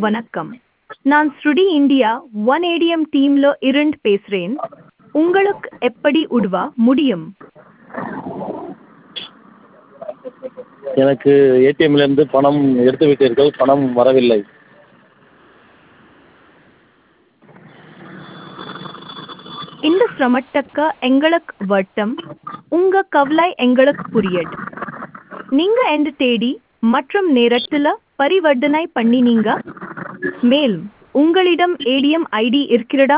வணக்கம் நான் ஸ்ருடி இந்தியா ஒன் ஏடிஎம் டீம்ல இருந்து பேசுறேன் உங்களுக்கு எப்படி உதவ முடியும் எனக்கு ஏடிஎம்லேருந்து பணம் எடுத்து விட்டீர்கள் பணம் வரவில்லை இந்த சிரமத்துக்கு எங்களுக்கு வட்டம் உங்க கவலை எங்களுக்கு புரியுது நீங்க எந்த தேதி மற்றும் நேரத்துல பரிவர்த்தனை பண்ணினீங்க மேலும் உங்களிடம் ஏடிஎம் ஐடி இருக்கிறதா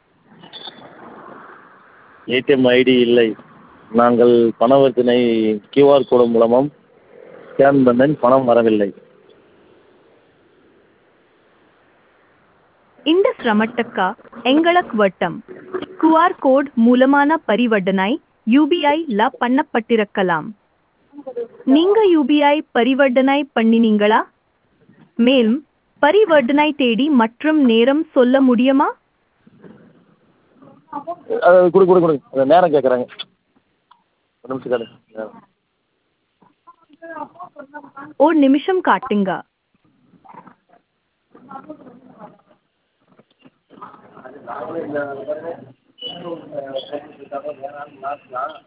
ஏடிஎம் ஐடி இல்லை நாங்கள் பணவர்த்தனை கியூஆர் கோடு மூலமும் ஸ்கேன் பண்ணேன் பணம் வரவில்லை இந்த சிரமத்துக்கு எங்களுக்கு வட்டம் QR கோட் மூலமான பரிவர்த்தனை யூபிஐ ல பண்ணப்பட்டிருக்கலாம் நீங்க யூபிஐ பரிவர்த்தனை பண்ணினீங்களா மேலும் பரிவர்த்தனை தேதி மற்றும் நேரம் சொல்ல முடியுமா அது கொடு கொடு கொடு அது நேரம் கேட்குறாங்க ஒரு நிமிஷம் கேளு நேரம். ஒரு நிமிஷம் காட்டுங்க